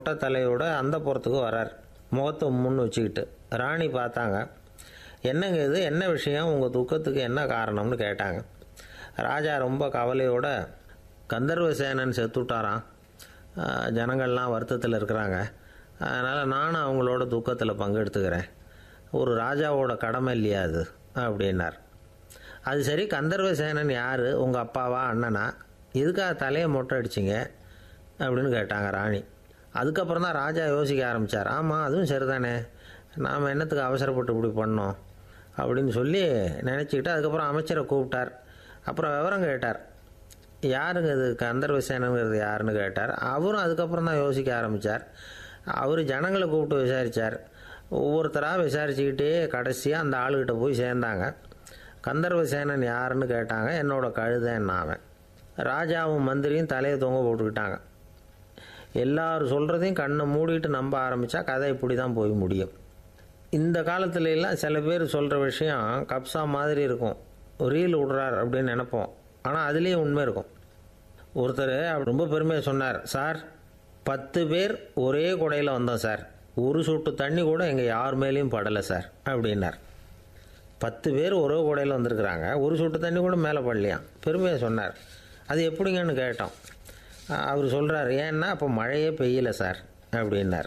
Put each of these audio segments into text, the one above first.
மொட்டை தலையோட அந்த புறத்துக்கு வரார் முகத்தை முன்னு வச்சுக்கிட்டு ராணி பார்த்தாங்க என்னங்க இது என்ன விஷயம் உங்கள் துக்கத்துக்கு என்ன காரணம்னு கேட்டாங்க ராஜா ரொம்ப கவலையோட கந்தர்வ சேனன் செத்துட்டாராம் ஆஹ் ஜனங்கள்லாம் வருத்தத்தில் இருக்கிறாங்க அதனால் நானும் அவங்களோட துக்கத்தில் பங்கெடுத்துக்கிறேன் ஒரு ராஜாவோட கடமை இல்லையா அது அப்படின்னார் அது சரி கந்தர்வ சேனன் யார் உங்கள் அப்பாவா அண்ணனா எதுக்காக தலையை மொட்டை அடிச்சிங்க அப்படின்னு கேட்டாங்க ராணி அதுக்கப்புறம் தான் ராஜா யோசிக்க ஆரம்பித்தார் ஆமாம் அதுவும் சரிதானே நாம் என்னத்துக்கு அவசரப்பட்டு இப்படி பண்ணோம் அப்படின்னு சொல்லி நினச்சிக்கிட்டு அதுக்கப்புறம் அமைச்சரை கூப்பிட்டார் அப்புறம் விவரம் கேட்டார் யாருங்க இது கந்தர்வ சேனங்கிறது யாருன்னு கேட்டார் அவரும் அதுக்கப்புறம் தான் யோசிக்க ஆரம்பித்தார் அவர் ஜனங்களை கூப்பிட்டு விசாரித்தார் ஒவ்வொருத்தராக விசாரிச்சுக்கிட்டே கடைசியாக அந்த ஆளுகிட்ட போய் சேர்ந்தாங்க கந்தர்வ சேனன் யாருன்னு கேட்டாங்க என்னோட கழுதைன்னு அவன் ராஜாவும் மந்திரியும் தலையை தொங்க போட்டுக்கிட்டாங்க எல்லாரும் சொல்கிறதையும் கண்ணை மூடிட்டு நம்ப ஆரம்பித்தா கதை இப்படி தான் போய் முடியும் இந்த காலத்துல எல்லாம் சில பேர் சொல்கிற விஷயம் கப்சா மாதிரி இருக்கும் ரீல் விடுறார் அப்படின்னு நினைப்போம் ஆனால் அதுலேயும் உண்மை இருக்கும் ஒருத்தர் அவர் ரொம்ப பெருமையாக சொன்னார் சார் பத்து பேர் ஒரே குடையில் வந்தோம் சார் ஒரு சொட்டு தண்ணி கூட எங்கள் யார் மேலேயும் படலை சார் அப்படின்னார் பத்து பேர் ஒரே குடையில் வந்திருக்கிறாங்க ஒரு சொட்டு தண்ணி கூட மேலே படலையாம் பெருமையாக சொன்னார் அது எப்படிங்கன்னு கேட்டோம் அஹ் அவர் சொல்கிறார் ஏன்னா அப்போ மழையே பெய்யல சார் அப்படின்னார்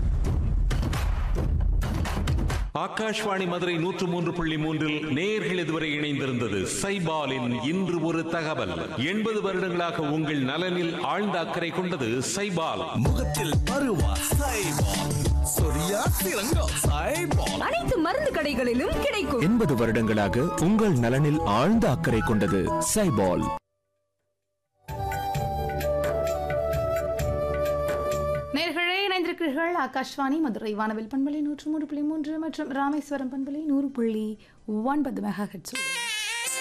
ஆகாஷ்வாணி மதுரை நூற்று மூன்று புள்ளி மூன்றில் நேர்கள் இதுவரை இணைந்திருந்தது சைபாலின் இன்று ஒரு தகவல் எண்பது வருடங்களாக உங்கள் நலனில் ஆழ்ந்த அக்கறை கொண்டது சைபால் முகத்தில் பருவா சைபால் சொரியா சிறங்கம் சைபால் அனைத்து மருந்து கடைகளிலும் கிடைக்கும் எண்பது வருடங்களாக உங்கள் நலனில் ஆழ்ந்த அக்கறை கொண்டது சைபால் நேர்களே இணைந்திருக்கிறீர்கள் ஆகாஷ்வாணி மதுரை வானவில் பண்பலை நூற்று மூன்று புள்ளி மூன்று மற்றும் ராமேஸ்வரம் பண்பலை நூறு புள்ளி ஒன்பது மெகா ஹெட்ஸோடு